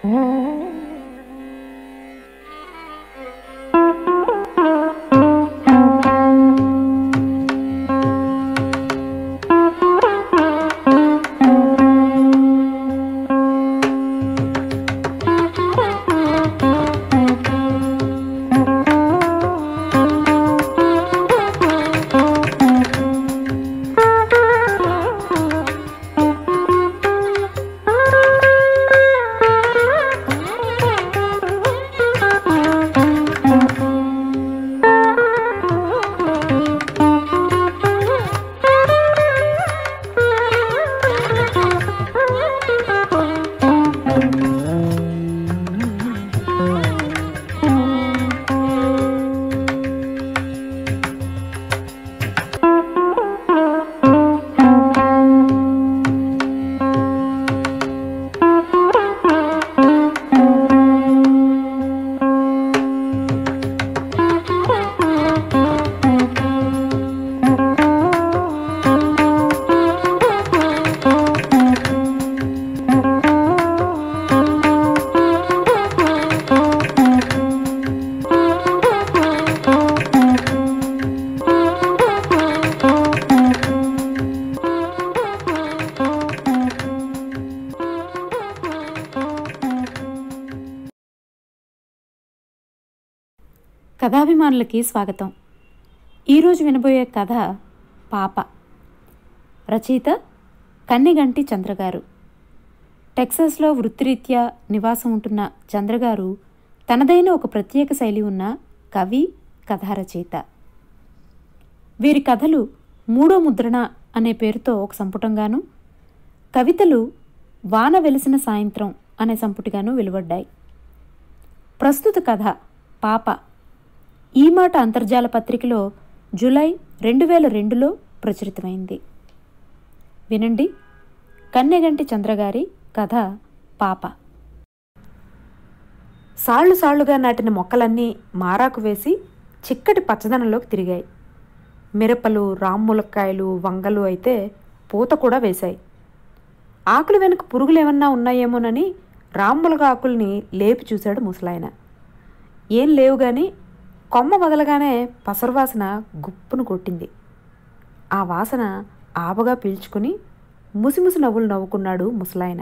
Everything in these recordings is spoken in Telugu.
కథాభిమానులకి స్వాగతం ఈరోజు వినబోయే కథ పాప రచయిత కన్నిగంటి చంద్రగారు టెక్సాస్లో వృత్తిరీత్యా నివాసం ఉంటున్న చంద్రగారు తనదైన ఒక ప్రత్యేక శైలి ఉన్న కవి కథా రచయిత వీరి కథలు మూడో ముద్రణ అనే పేరుతో ఒక సంపుటంగాను కవితలు వాన వెలిసిన సాయంత్రం అనే సంపుటిగాను వెలువడ్డాయి ప్రస్తుత కథ పాప ఈ మాట అంతర్జాల పత్రికలో జూలై రెండు వేల రెండులో ప్రచురితమైంది వినండి కన్నెగంటి చంద్రగారి కథ పాప సాళ్లు సాళ్లుగా నాటిన మొక్కలన్నీ మారాకు వేసి చిక్కటి పచ్చదనంలోకి తిరిగాయి మిరపలు రామ్ములక్కాయలు వంగలు అయితే పూత కూడా వేశాయి ఆకులు వెనుక పురుగులు ఏమన్నా ఉన్నాయేమోనని రామ్ములగ ఆకుల్ని లేపి చూశాడు ముసలాయన ఏం లేవు గాని కొమ్మ వదలగానే పసరువాసన గుప్పును కొట్టింది ఆ వాసన ఆబగా పీల్చుకుని ముసిముసి నవ్వులు నవ్వుకున్నాడు ముసలాయన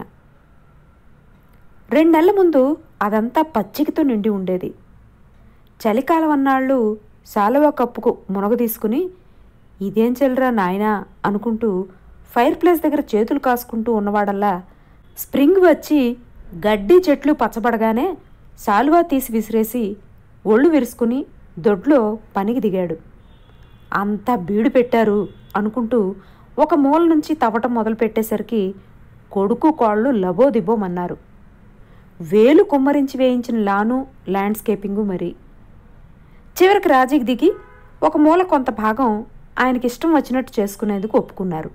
రెండేళ్ల ముందు అదంతా పచ్చికతో నిండి ఉండేది చలికాలం అన్నాళ్ళు శాలువా కప్పుకు మునగ తీసుకుని ఇదేం చెల్లరా నాయనా అనుకుంటూ ఫైర్ ప్లేస్ దగ్గర చేతులు కాసుకుంటూ ఉన్నవాడల్లా స్ప్రింగ్ వచ్చి గడ్డి చెట్లు పచ్చబడగానే శాలువా తీసి విసిరేసి ఒళ్ళు విరుసుకుని దొడ్లో పనికి దిగాడు అంతా బీడు పెట్టారు అనుకుంటూ ఒక మూల నుంచి తవ్వటం మొదలు పెట్టేసరికి కొడుకు కాళ్ళు లబోదిబోమన్నారు వేలు కుమ్మరించి వేయించిన లాను ల్యాండ్స్కేపింగు మరి చివరికి రాజీకి దిగి ఒక మూల కొంత భాగం ఆయనకి ఇష్టం వచ్చినట్టు చేసుకునేందుకు ఒప్పుకున్నారు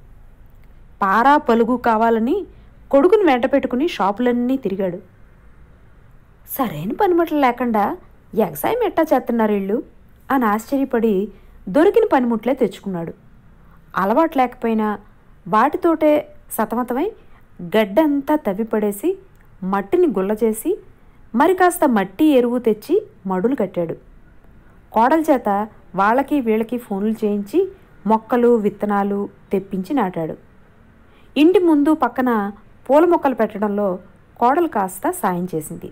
పారా పలుగు కావాలని కొడుకుని వెంట పెట్టుకుని షాపులన్నీ తిరిగాడు సరైన పనిముట్లు లేకుండా ఎగసాయం ఎట్టా చేస్తున్నారు వీళ్ళు అని ఆశ్చర్యపడి దొరికిన పనిముట్లే తెచ్చుకున్నాడు అలవాటు లేకపోయినా వాటితోటే సతమతమై గడ్డంతా తవ్విపడేసి మట్టిని గుల్ల చేసి మరి కాస్త మట్టి ఎరువు తెచ్చి మడులు కట్టాడు కోడల చేత వాళ్ళకి వీళ్ళకి ఫోన్లు చేయించి మొక్కలు విత్తనాలు తెప్పించి నాటాడు ఇంటి ముందు పక్కన పూల మొక్కలు పెట్టడంలో కోడలు కాస్త సాయం చేసింది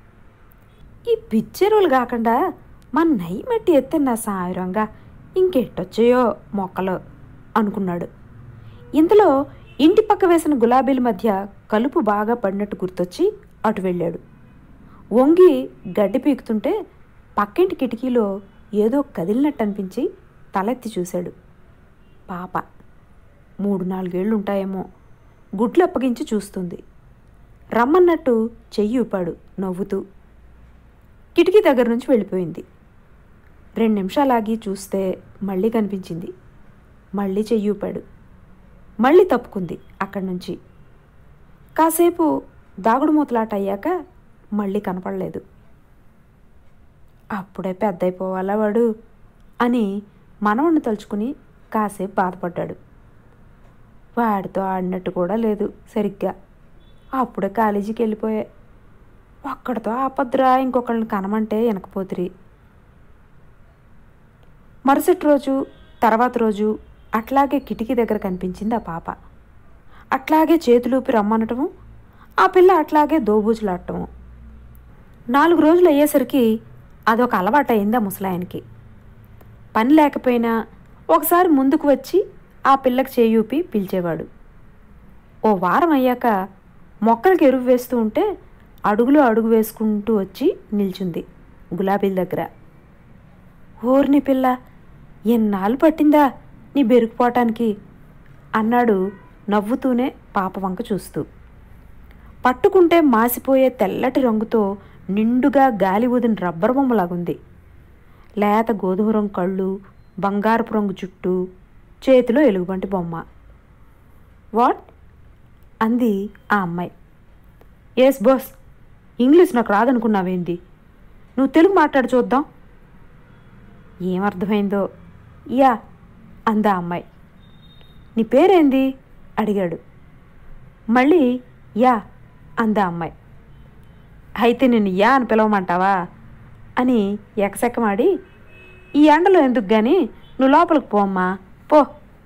ఈ పిచ్చెరువులు కాకుండా మన నయ్యి మట్టి ఎత్తిన సాయురంగా ఇంకెట్టొచ్చాయో మొక్కలు అనుకున్నాడు ఇంతలో ఇంటి పక్క వేసిన గులాబీల మధ్య కలుపు బాగా పడినట్టు గుర్తొచ్చి అటు వెళ్ళాడు వంగి గడ్డి పీకుతుంటే పక్కింటి కిటికీలో ఏదో కదిలినట్టు అనిపించి తలెత్తి చూశాడు పాప మూడు నాలుగేళ్లు ఉంటాయేమో గుడ్లు అప్పగించి చూస్తుంది రమ్మన్నట్టు చెయ్యి ఊపాడు నవ్వుతూ కిటికీ దగ్గర నుంచి వెళ్ళిపోయింది రెండు నిమిషాలాగి చూస్తే మళ్ళీ కనిపించింది మళ్ళీ చెయ్యి ఊపాడు మళ్ళీ తప్పుకుంది అక్కడి నుంచి కాసేపు దాగుడు మూతలాట అయ్యాక మళ్ళీ కనపడలేదు అప్పుడే పెద్దయిపోవాలా వాడు అని మనవణ్ణి తలుచుకుని కాసేపు బాధపడ్డాడు వాడితో ఆడినట్టు కూడా లేదు సరిగ్గా అప్పుడే కాలేజీకి వెళ్ళిపోయా ఒక్కడితో ఆపద్రా ఇంకొకళ్ళని కనమంటే వెనకపోతిరి మరుసటి రోజు తర్వాత రోజు అట్లాగే కిటికీ దగ్గర కనిపించింది ఆ పాప అట్లాగే చేతులూపి రమ్మనటము ఆ పిల్ల అట్లాగే దోబూజులాడటము నాలుగు రోజులు అయ్యేసరికి అదొక అలవాటు అయింది ఆ ముసలాయనకి పని లేకపోయినా ఒకసారి ముందుకు వచ్చి ఆ పిల్లకి చేయూపి పిలిచేవాడు ఓ వారం అయ్యాక మొక్కలకి ఎరువు వేస్తూ ఉంటే అడుగులో అడుగు వేసుకుంటూ వచ్చి నిల్చుంది గులాబీల దగ్గర ఊరిని పిల్ల ఎన్నాళ్ళు పట్టిందా నీ బెరుకుపోవటానికి అన్నాడు నవ్వుతూనే పాప వంక చూస్తూ పట్టుకుంటే మాసిపోయే తెల్లటి రంగుతో నిండుగా గాలి ఊదిన రబ్బర్ బొమ్మలాగుంది లేత గోధుమ రంగు కళ్ళు బంగారపు రంగు జుట్టు చేతిలో ఎలుగుబంటి బొమ్మ వాట్ అంది ఆ అమ్మాయి ఎస్ బాస్ ఇంగ్లీష్ నాకు రాదనుకున్నావేంది నువ్వు తెలుగు మాట్లాడి చూద్దాం ఏమర్థమైందో యా అందా అమ్మాయి నీ పేరేంది అడిగాడు మళ్ళీ యా అందా అమ్మాయి అయితే నిన్ను యా అని పిలవమంటావా అని ఎకసెక్కమాడి ఈ ఎండలో ఎందుకు గాని నువ్వు లోపలికి పో అమ్మా పో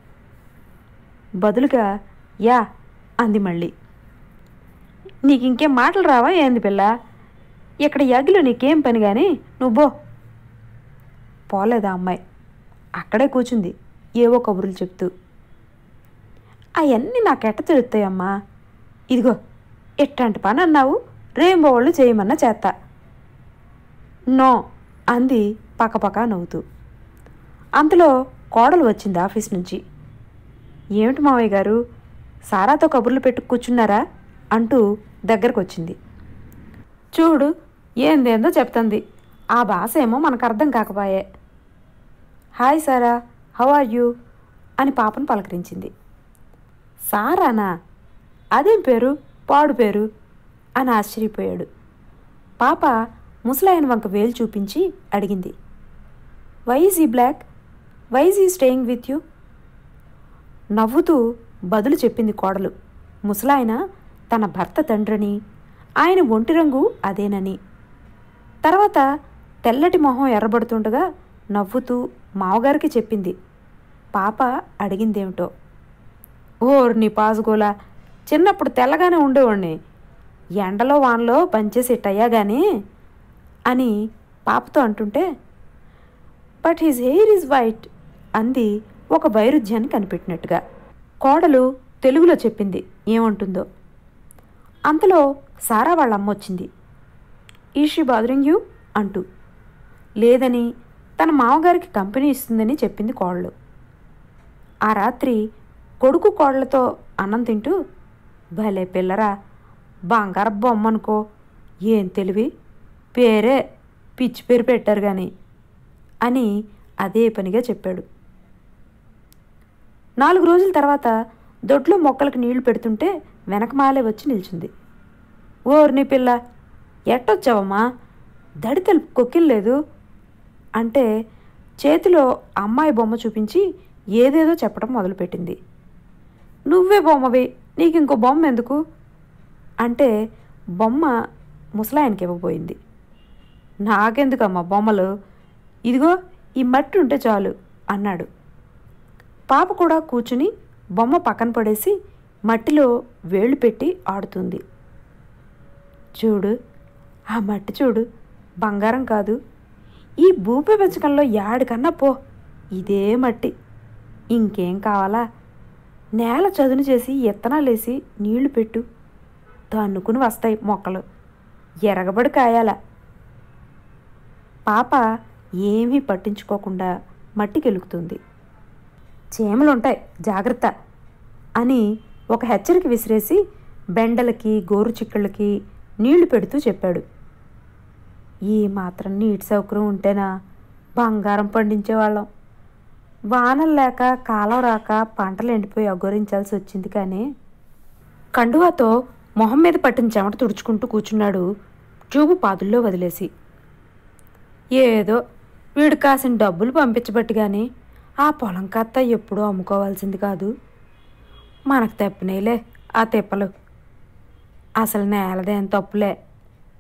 బదులుగా యా అంది మళ్ళీ నీకు ఇంకేం మాటలు రావా ఏంది పిల్ల ఇక్కడ యగ్గిలో నీకేం పని కానీ నువ్వు బో పోలేదా అమ్మాయి అక్కడే కూర్చుంది ఏవో కబుర్లు చెప్తూ అవన్నీ నాకెట్ట తెలుస్తాయమ్మా ఇదిగో ఎట్లాంటి పని అన్నావు రేంబో వాళ్ళు చేయమన్నా చేత్తా నో అంది పక్కపక్క నవ్వుతూ అంతలో కోడలు వచ్చింది ఆఫీస్ నుంచి ఏమిటి మావయ్య గారు సారాతో కబుర్లు పెట్టు కూర్చున్నారా అంటూ దగ్గరకు వచ్చింది చూడు ఏందేందో చెప్తుంది ఆ భాష ఏమో మనకు అర్థం కాకపాయే hi Sara how are you అని పాపను పలకరించింది సారానా అదేం పేరు పాడు పేరు అని ఆశ్చర్యపోయాడు పాప ముసలాయన వంక వేలు చూపించి అడిగింది why's he black why's he staying with you నవ్వుతూ బదులు చెప్పింది కోడలు ముసలాయన తన భర్త తండ్రిని ఆయన ఒంటి రంగు అదేనని తర్వాత తెల్లటి మొహం ఎర్రబడుతుండగా నవ్వుతూ మావగారికి చెప్పింది పాప అడిగిందేమిటో ఓర్ నీ పాసుగోలా చిన్నప్పుడు తెల్లగానే ఉండేవాడిని ఎండలో వానలో పనిచేసి ఇట్టయ్యా గాని అని పాపతో అంటుంటే but his hair is white అంది ఒక వైరుధ్యాన్ని కనిపెట్టినట్టుగా కోడలు తెలుగులో చెప్పింది ఏమంటుందో అంతలో సారా వాళ్ళ అమ్మ వచ్చింది ఈషీ బాదరింగ్ యూ అంటూ లేదని తన మామగారికి కంపెనీ ఇస్తుందని చెప్పింది కోడలు ఆ రాత్రి కొడుకు కోడలతో అన్నం తింటూ భలే పిల్లరా బంగారు బొమ్మ అనుకో ఏం తెలివి పేరే పిచ్చి పేరు పెట్టారు కానీ అని అదే పనిగా చెప్పాడు నాలుగు రోజుల తర్వాత దొడ్లో మొక్కలకు నీళ్లు పెడుతుంటే వెనకమాలే వచ్చి నిల్చుంది ఓర్ని పిల్ల ఎట్టొచ్చావమ్మా దడి తెలుపు కొక్కిల్లేదు అంటే చేతిలో అమ్మాయి బొమ్మ చూపించి ఏదేదో చెప్పడం మొదలుపెట్టింది నువ్వే బొమ్మవి నీకు ఇంకో బొమ్మ ఎందుకు అంటే బొమ్మ ముసలాయనకి ఇవ్వబోయింది నాకెందుకమ్మా బొమ్మలు ఇదిగో ఈ మట్టి ఉంటే చాలు అన్నాడు పాప కూడా కూర్చుని బొమ్మ పక్కన పడేసి మట్టిలో వేళ్ళు పెట్టి ఆడుతుంది చూడు ఆ మట్టి చూడు బంగారం కాదు ఈ భూప్రపంచకంలో యాడికన్నా పో ఇదే మట్టి ఇంకేం కావాలా నేల చదును చేసి ఇత్తనాలేసి నీళ్లు పెట్టు తన్నుకుని వస్తాయి మొక్కలు ఎరగబడి కాయాల పాప ఏమీ పట్టించుకోకుండా మట్టి కెలుకుతుంది చీమలుంటాయి జాగ్రత్త అని ఒక హెచ్చరిక విసిరేసి బెండలకి గోరు చిక్కళ్ళకి నీళ్లు పెడుతూ చెప్పాడు ఈ మాత్రం నీటి సౌకర్యం ఉంటేనా బంగారం పండించేవాళ్ళం వానలు లేక కాలం రాక పంటలు ఎండిపోయి అగోరించాల్సి వచ్చింది కానీ కండువాతో మొహం మీద పట్టిన చెమట తుడుచుకుంటూ కూర్చున్నాడు ట్యూబు పాదుల్లో వదిలేసి ఏదో వీడు కాసిన డబ్బులు పంపించబట్టి కానీ ఆ పొలం కత్త ఎప్పుడూ అమ్ముకోవాల్సింది కాదు మనకు తెప్పనేలే ఆ తిప్పలు అసలు నేలదేం తప్పులే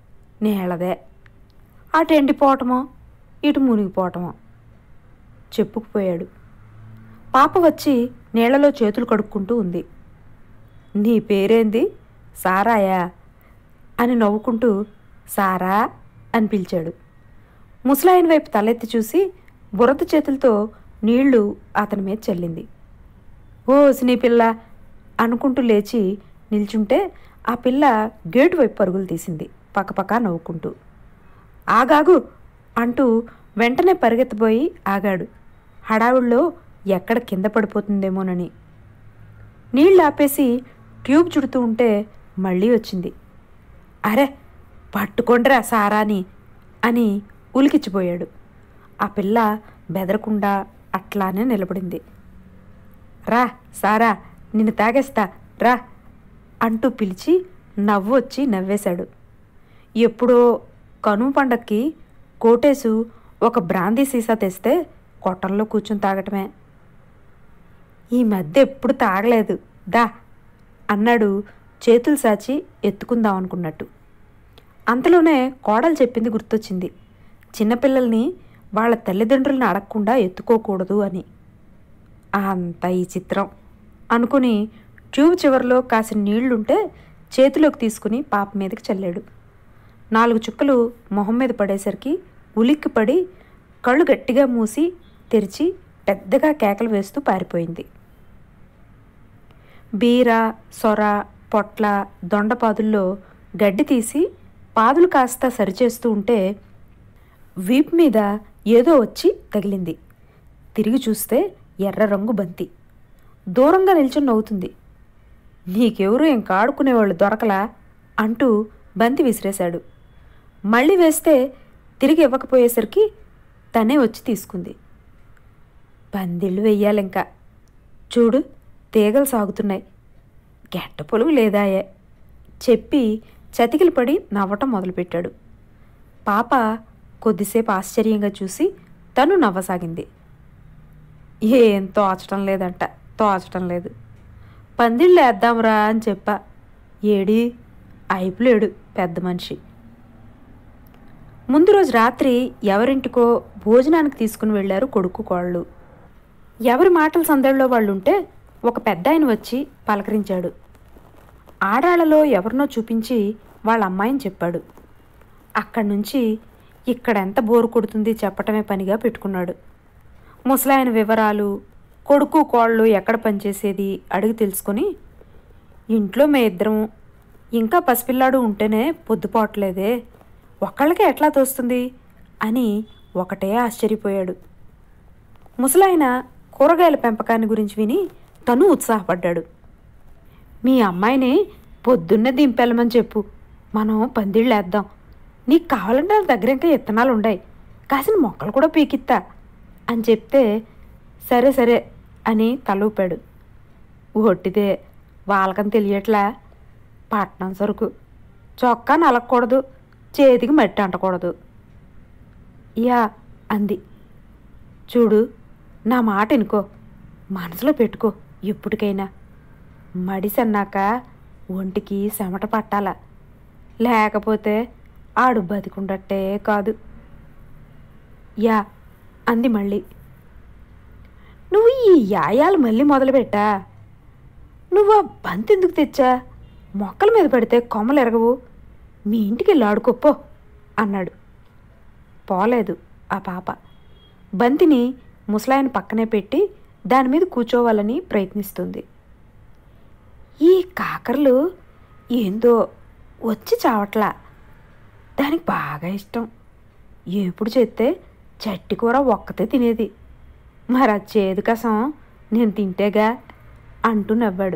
నీళ్ళదే అటు ఎండిపోవటమో ఇటు మునిగిపోవటమో చెప్పుకుపోయాడు పాప వచ్చి నీళ్లలో చేతులు కడుక్కుంటూ ఉంది నీ పేరేంది సారాయా అని నవ్వుకుంటూ సారా అని పిలిచాడు ముసలాయన వైపు తలెత్తి చూసి బురద చేతులతో నీళ్లు అతని మీద చల్లింది ఓ సినీ పిల్ల అనుకుంటూ లేచి నిల్చుంటే ఆ పిల్ల గేటు వైపు పరుగులు తీసింది పక్కపక్క నవ్వుకుంటూ ఆగాగు అంటూ వెంటనే పరిగెత్తబోయి ఆగాడు హడావుల్లో ఎక్కడ కింద పడిపోతుందేమోనని నీళ్ళు ఆపేసి ట్యూబ్ చుడుతూ ఉంటే మళ్ళీ వచ్చింది అరే పట్టుకోండిరా సారాని అని ఉలికిచ్చిపోయాడు ఆ పిల్ల బెదరకుండా అట్లానే నిలబడింది రా సారా నిన్ను తాగేస్తా రా అంటూ పిలిచి నవ్వు వచ్చి నవ్వేశాడు ఎప్పుడో కనుమ పండక్కి కోటేసు ఒక బ్రాందీ సీసా తెస్తే కొట్టంలో కూర్చుని తాగటమే ఈ మధ్య ఎప్పుడు తాగలేదు దా అన్నాడు చేతులు సాచి ఎత్తుకుందాం అనుకున్నట్టు అంతలోనే కోడలు చెప్పింది గుర్తొచ్చింది చిన్నపిల్లల్ని వాళ్ళ తల్లిదండ్రులను అడగకుండా ఎత్తుకోకూడదు అని అంత ఈ చిత్రం అనుకుని ట్యూబ్ చివరిలో కాసిన నీళ్లుంటే చేతిలోకి తీసుకుని పాప మీదకి చల్లాడు నాలుగు చుక్కలు మొహం మీద పడేసరికి ఉలిక్కిపడి కళ్ళు గట్టిగా మూసి తెరిచి పెద్దగా కేకలు వేస్తూ పారిపోయింది బీర సొర పొట్ల దొండపాదుల్లో గడ్డి తీసి పాదులు కాస్త సరిచేస్తూ ఉంటే వీప్ మీద ఏదో వచ్చి తగిలింది తిరిగి చూస్తే ఎర్ర రంగు బంతి దూరంగా నిల్చుని నవ్వుతుంది నీకెవరు ఏం కాడుకునేవాళ్ళు దొరకలా అంటూ బంతి విసిరేశాడు మళ్ళీ వేస్తే తిరిగి ఇవ్వకపోయేసరికి తనే వచ్చి తీసుకుంది పందిళ్ళు వెయ్యాలింకా చూడు తీగలు సాగుతున్నాయి గెట్ట పొలుగు లేదాయే చెప్పి చతికిలు పడి నవ్వటం మొదలుపెట్టాడు పాప కొద్దిసేపు ఆశ్చర్యంగా చూసి తను నవ్వసాగింది ఏం తోచటం లేదంట తోచటం లేదు పందిళ్ళు వేద్దాంరా అని చెప్పా ఏడి అయిపులేడు పెద్ద మనిషి ముందు రోజు రాత్రి ఎవరింటికో భోజనానికి తీసుకుని వెళ్ళారు కొడుకు కోళ్ళు ఎవరి మాటల సందడిలో వాళ్ళు ఉంటే ఒక పెద్ద ఆయన వచ్చి పలకరించాడు ఆడాళ్లలో ఎవరినో చూపించి వాళ్ళ అమ్మాయిని చెప్పాడు అక్కడి నుంచి ఇక్కడ ఎంత బోరు కొడుతుంది చెప్పటమే పనిగా పెట్టుకున్నాడు ముసలాయన వివరాలు కొడుకు కోళ్ళు ఎక్కడ పనిచేసేది అడిగి తెలుసుకొని ఇంట్లో మే ఇద్దరం ఇంకా పసిపిల్లాడు ఉంటేనే పొద్దుపోవట్లేదే ఒక్కళ్ళకే ఎట్లా తోస్తుంది అని ఒకటే ఆశ్చర్యపోయాడు ముసలాయన కూరగాయల పెంపకాన్ని గురించి విని తను ఉత్సాహపడ్డాడు మీ అమ్మాయిని పొద్దున్నే దింపెళ్ళమని చెప్పు మనం పందిళ్ళు వేద్దాం నీకు కావాలంటే నా దగ్గర ఇంకా ఇత్తనాలు ఉన్నాయి కాసిన మొక్కలు కూడా పీకిత్తా అని చెప్తే సరే సరే అని తలూపాడు ఒట్టిదే వాళ్ళకని తెలియట్లా పట్నం సరుకు చొక్కా నలగకూడదు చేతికి మట్టి అంటకూడదు యా అంది చూడు నా మాట వినుకో మనసులో పెట్టుకో ఎప్పటికైనా మడిసన్నాక ఒంటికి చెమట పట్టాల లేకపోతే ఆడు బతికుండట్టే కాదు యా అంది మళ్ళీ నువ్వు ఈ యాయాలు మళ్ళీ మొదలుపెట్టా నువ్వు ఆ బంతి ఎందుకు తెచ్చా మొక్కల మీద పడితే కొమ్మలు ఎరగవు మీ ఇంటికి వెళ్ళి ఆడుకోపో అన్నాడు పోలేదు ఆ పాప బంతిని ముసలాయన పక్కనే పెట్టి దాని మీద కూర్చోవాలని ప్రయత్నిస్తుంది ఈ కాకరలు ఏందో వచ్చి చావట్లా దానికి బాగా ఇష్టం ఎప్పుడు చేస్తే చట్టి కూర ఒక్కతే తినేది మరి ఆ చేదు కసం నేను తింటేగా అంటూ నవ్వాడు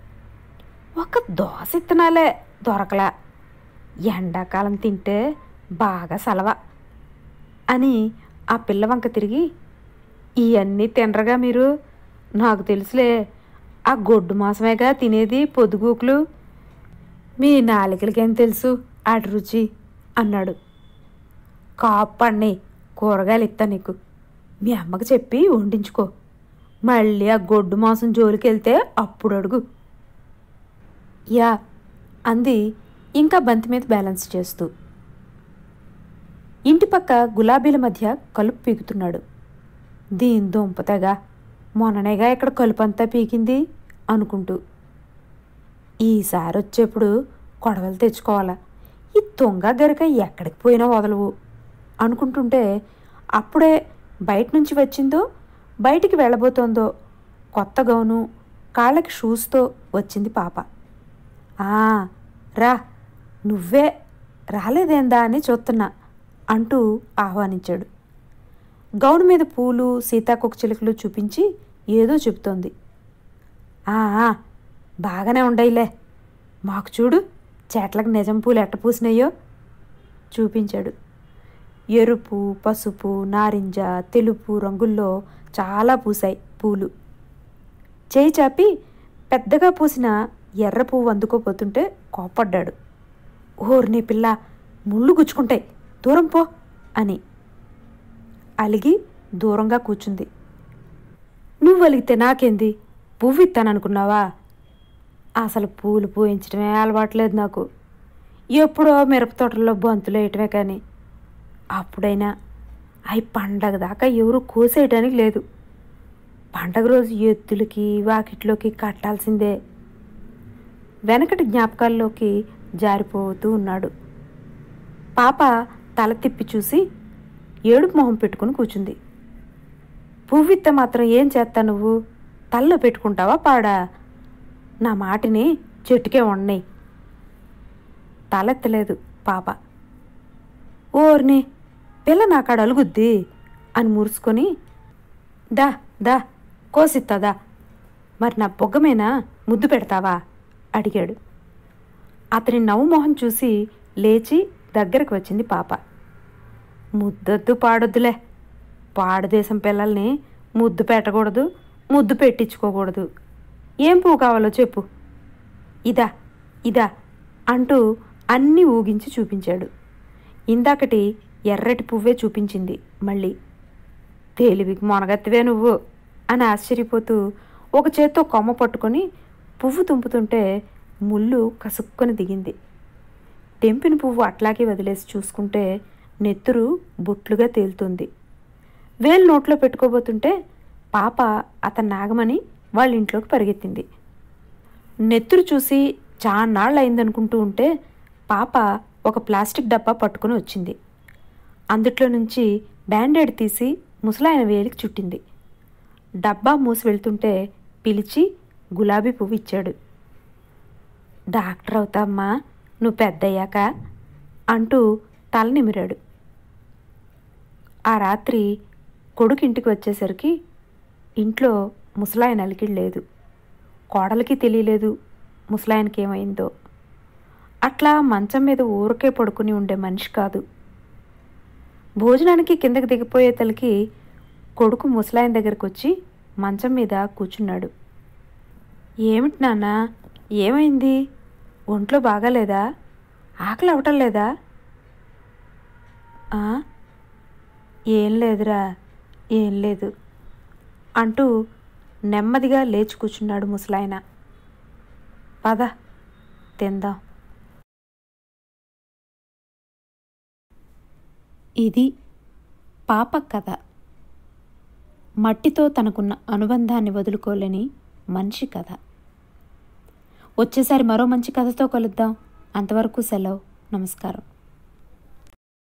ఒక దోశ ఇత్తనాలే దొరకలా ఎండాకాలం తింటే బాగా సలవ అని ఆ పిల్ల వంక తిరిగి ఇవన్నీ తినరుగా మీరు నాకు తెలుసులే ఆ గొడ్డు మాసమేగా తినేది పొద్దుగూకులు మీ నాలికలకేం తెలుసు ఆటి రుచి అన్నాడు కాపండి కూరగాయలు ఇస్తా నీకు మీ అమ్మకి చెప్పి వండించుకో మళ్ళీ ఆ గొడ్డు మాంసం జోలికి వెళ్తే అప్పుడు అడుగు యా అంది ఇంకా బంతి మీద బ్యాలెన్స్ చేస్తూ ఇంటి పక్క గులాబీల మధ్య కలుపు పీకుతున్నాడు దీని దుంపతగా మొన్ననేగా ఇక్కడ కలుపంతా పీకింది అనుకుంటూ ఈసారి వచ్చేప్పుడు కొడవలు తెచ్చుకోవాలా ఈ దొంగ గరిక ఎక్కడికి పోయినా వదలవు అనుకుంటుంటే అప్పుడే బయట నుంచి వచ్చిందో బయటికి వెళ్ళబోతోందో కొత్త గౌను కాళ్ళకి షూస్తో వచ్చింది పాప ఆ రా నువ్వే రాలేదేందా అని చూస్తున్నా అంటూ ఆహ్వానించాడు గౌను మీద పూలు సీతాకొక చిలుకలు చూపించి ఏదో చెబుతోంది "ఆ, ఆ, బాగానే ఉండయిలే మాకు చూడు చెట్లకు నిజం పూలు ఎట్ట పూసినాయో చూపించాడు ఎరుపు పసుపు నారింజ తెలుపు రంగుల్లో చాలా పూసాయి పూలు చేయి చాపి పెద్దగా పూసిన ఎర్ర పువ్వు అందుకోపోతుంటే కోప్పడ్డాడు ఓర్ని పిల్ల ముళ్ళు గుచ్చుకుంటాయి దూరం పో అని అలిగి దూరంగా కూర్చుంది నువ్వు అలిగితే నాకేంది పువ్వు ఇస్తాననుకున్నావా అసలు పూలు పూయించడమే అలవాట్లేదు నాకు ఎప్పుడో మిరప తోటల్లో బంతులు వేయటమే కానీ అప్పుడైనా అవి పండగ దాకా ఎవరు కోసేయడానికి లేదు పండగ రోజు ఎత్తులకి వాకిట్లోకి కట్టాల్సిందే వెనకటి జ్ఞాపకాల్లోకి జారిపోతూ ఉన్నాడు పాప తల తిప్పి చూసి ఏడుపు మొహం పెట్టుకుని కూర్చుంది పువ్విత్త మాత్రం ఏం చేస్తా నువ్వు తల్లో పెట్టుకుంటావా పాడా నా మాటిని చెట్టుకే ఉండయి తలెత్తలేదు పాప ఓర్ని పిల్ల నాకాడ అలుగుద్ది అని మురుసుకొని దా దా కోసిత్తదా మరి నా బొగ్గమేనా ముద్దు పెడతావా అడిగాడు అతని నవ్వు మొహం చూసి లేచి దగ్గరకు వచ్చింది పాప ముద్దొద్దు పాడొద్దులే పాడుదేశం పిల్లల్ని ముద్దు పెట్టకూడదు ముద్దు పెట్టించుకోకూడదు ఏం పువ్వు కావాలో చెప్పు ఇదా ఇదా అంటూ అన్నీ ఊగించి చూపించాడు ఇందాకటి ఎర్రటి పువ్వే చూపించింది మళ్ళీ తేలివికి మొనగత్తివే నువ్వు అని ఆశ్చర్యపోతూ ఒక చేత్తో కొమ్మ పట్టుకొని పువ్వు తుంపుతుంటే ముళ్ళు కసుక్కొని దిగింది తెంపిన పువ్వు అట్లాగే వదిలేసి చూసుకుంటే నెత్తురు బొట్లుగా తేలుతుంది వేలు నోట్లో పెట్టుకోబోతుంటే పాప అతను నాగమని వాళ్ళ ఇంట్లోకి పరిగెత్తింది నెత్తురు చూసి చాన్నాళ్ళు అయిందనుకుంటూ ఉంటే పాప ఒక ప్లాస్టిక్ డబ్బా పట్టుకుని వచ్చింది అందుట్లో నుంచి బ్యాండేడ్ తీసి ముసలాయన వేలికి చుట్టింది డబ్బా మూసి వెళ్తుంటే పిలిచి గులాబీ పువ్వు ఇచ్చాడు డాక్టర్ అవుతామ్మా నువ్వు పెద్దయ్యాక అంటూ తల నిమిరాడు ఆ రాత్రి కొడుకు ఇంటికి వచ్చేసరికి ఇంట్లో ముసలాయన అలికిడి లేదు కోడలికి తెలియలేదు ముసలాయనకి ఏమైందో అట్లా మంచం మీద ఊరికే పడుకుని ఉండే మనిషి కాదు భోజనానికి కిందకి దిగిపోయే తలకి కొడుకు ముసలాయన దగ్గరికి వచ్చి మంచం మీద కూర్చున్నాడు ఏమిటి నాన్న ఏమైంది ఒంట్లో బాగాలేదా ఆకలి అవటం లేదా "ఆ? ఏం లేదురా ఏం లేదు అంటూ నెమ్మదిగా లేచి కూర్చున్నాడు ముసలాయన పద తిందాం ఇది పాప కథ మట్టితో తనకున్న అనుబంధాన్ని వదులుకోలేని మనిషి కథ వచ్చేసారి మరో మంచి కథతో కలుద్దాం అంతవరకు సెలవు నమస్కారం